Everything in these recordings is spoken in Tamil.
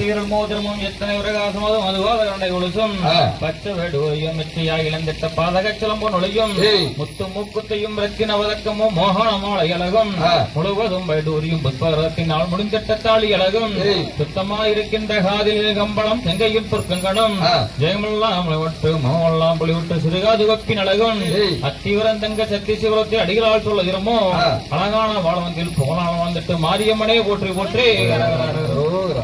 வீரல் மோதிரமும் எத்தனை பிரகாசமதும் அதுவாத கண்டை கொலுசும் ஆ. பச்சை வேடுவையும் மிச்சையா இழந்திட்ட பாதக சிலம்பு நொழியும் ஏய். முத்து மூக்குத்தையும் ரத்தின வதக்கமும் மோகன மாலை அழகும் ஆ. முழுவதும் வைடூரியும் புஷ்பரத்தினால் முடிந்திட்ட தாலி அழகும் ஏய். சுத்தமா இருக்கின்ற காதில் கம்பளம் செங்கையில் பொற்கங்கணம் ஆ. ஜெயமெல்லாம் விட்டு மோமெல்லாம் விட்டு சிறுகாது வப்பின் அழகும் ஏய். அத்திவரன் தங்க சக்தி சிவரத்தை அடிகளால் சொல்லுகிறோமோ ஆ. அழகான வாழவந்தில் புகழான வந்துட்டு மாரியம்மனே போற்றி போற்றி ரோகரா.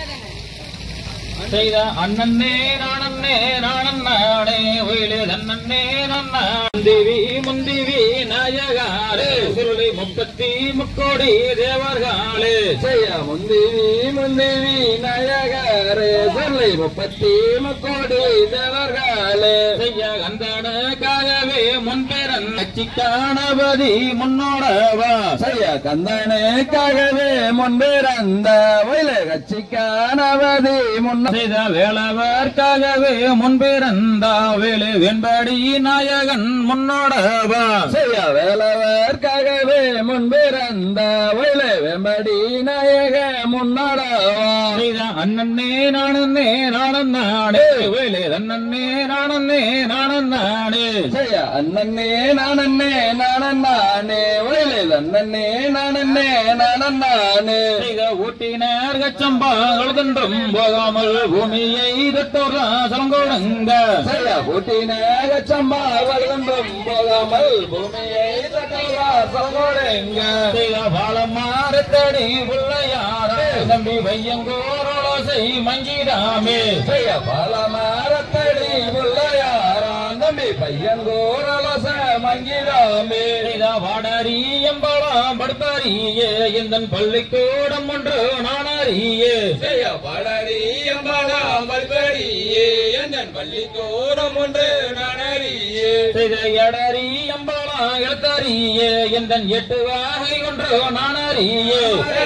செய்த அண்ணன்னே நானண்ணே நானண்ணாடே ஒயிலே தன்னண்ணே நன்னா முந்திவி முந்திவி நாயகாலே சுருளி முப்பத்தி முக்கோடி தேவர்களே செய்ய முந்திவி முந்திவி நாயகரே சொல்லை முப்பத்தி முக்கோடி தேவர்களே செய்ய கந்தனுக்காகவே முன்பிறன் கட்சிக்கானபதி முன்னோடவா செய்ய கந்தனுக்காகவே முன்பிறந்த வயல கட்சிக்கானவதி முன்ன செய்த வேளவர்க்காகவே முன்பிறந்தா வேலு வெண்படி நாயகன் முன்னோடவா செய்ய வேலவர்க்காகவே முன்பிறந்த வயல வெம்படி நாயக முன்னடவா செய்த அண்ணன்னே நானண்ணே நானண்ணாடே வேலு அண்ணன்னே நானண்ணே நானண்ணாடே செய்ய அண்ணன்னே நானண்ணே நானண்ணானே வயலே அண்ணன்னே நானண்ணே நானண்ணானே செய்த ஊட்டினர் கச்சம்பாங்கள் தன்றும் போகாமல் பூமியை தொட்டோர் சலங்கோடுங்க செய்ய பூட்டினாக சம்பா வருகின்றும் போகாமல் பூமியை தட்டுவார் சொல்கோடுங்க செய்த பாலமாரத்தடி பிள்ளையார நம்பி வையங்கோரோசை மங்கிடாமே செய்ய பல மரத்தடி பிள்ளையாரான் தம்பி பையங்கோரலச மங்கிடாமே செய்த வாடரி எம்பளம் படுப்பறியே எந்தன் பள்ளிக்கூடம் ஒன்று நானறியே செய்ய பலரி எம்பலாம் பல்படியே என் பள்ளிக்கூடம் ஒன்று நனரியே செய்த எடரி எம்பளம் எழுத்தறியே எந்தன் எட்டு வாகை ஒன்று நானறியே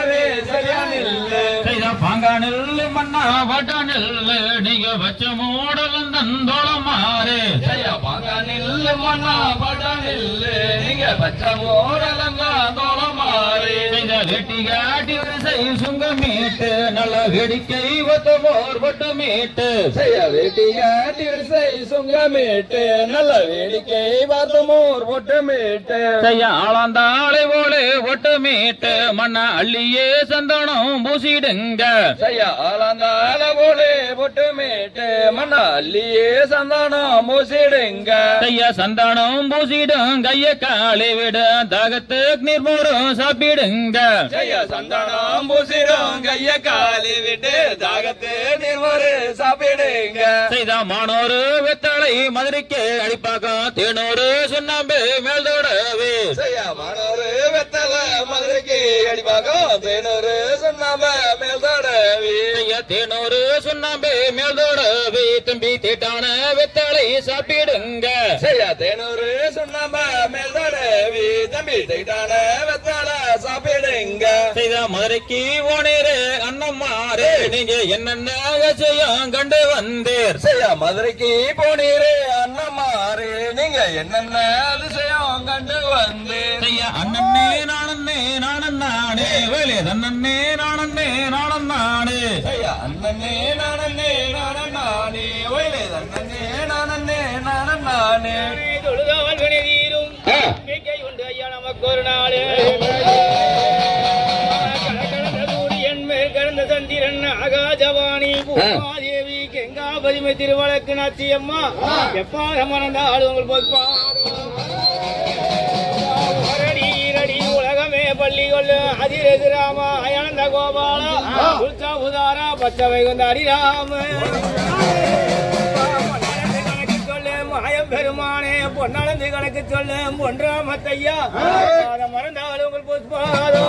சரியானில்லை செய்த பாங்கானில் மன்னா வட்டானில் நீங்க வச்ச மூடல் தந்தோளமாறு செய்ய பாங்கானில் மன்னா பட்டானில் நீங்க பச்சை மோரலங்கா தோளமாறே செய்த வெட்டி காட்டி வரிசை சுங்கமீட்டு நல்ல வேடிக்கை ஒத்தமோர் வட்டமீட்டு செய்ய வேட்டியாட்டி வரிசை சுங்கமேட்டு நல்ல வேடிக்கை பார்த்தமோர் பொட்டமேட்டு செய்ய ஆளாந்தாளை போலே ஒட்டமீட்டு மண்ண அள்ளியே சந்தனம் பூசிடுங்க செய்ய ஆலந்தால போலே பொட்டமேட்டு மண்ண அள்ளியே சந்தானம் மூசிடுங்க செய்ய சந்தானம் பூசிடும் கைய காலை விட தாகத்துக்கு நீர்மோரும் சாப்பிடுங்க செய்ய சந்தானம் பூசிடும் கைய காலி விட்டு தாகத்து நிர்வரு சாப்பிடுங்க செய்த மானோரு வெத்தளை மதுரைக்கு அடிப்பாக்கம் தேனூரு சுண்ணாம்பு மேல்தோடவே செய்ய மாணவரு வெத்தல மதுரைக்கு அடிப்பாக்கம் தேனூரு சொன்னாம மேல் தடவி செய்ய தேனூரு சுண்ணாம்பு மேல்தோடவே தம்பி தீட்டான வெத்தளை சாப்பிடுங்க செய்ய தேனூரு சொன்னாம மேல் தடவி தம்பி தைட்டான வெத்தல சாப்பிடுங்க செய்த மதுரைக்கு ஓனேரு அண்ணம்மாரு நீங்க என்னென்ன செய்யும் கண்டு வந்தீர் செய்ய மதுரைக்கு போனீரே அண்ணமாறு நீங்க என்னென்ன அதிசயம் கண்டு வந்து செய்ய அண்ணன்னே நானண்ணே நானண்ணானே வேலே தன்னண்ணே நானண்ணே நானண்ணானே செய்ய அண்ணனே நானே நானே ஒயிலே அண்ணனே நானே நானே தொழுகாமல் வினைதீரும் நம்பிக்கை உண்டு ஐயா நமக்கு ஒரு நாளே கடந்த சூரியன் மேல் கடந்த சந்திரன் ஆகாஜவாணி பூமாதேவி கெங்காபதிமை திருவழக்கு நாச்சியம்மா எப்பாக மறந்தால் உங்கள் பொற்பாடி உலகமே பள்ளி கொள்ளு அதிரெதிராமா அயனந்த கோபாலா உல்சா உதாரா பச்சை வைகுந்த ஹரிராம பொன்னளந்து கணக்கு சொல்லு மாயம் பெருமானே பொன்னளந்து கணக்கு சொல்லு ஒன்றாமத்தையா மறந்தாலும் உங்கள் புஷ்பாத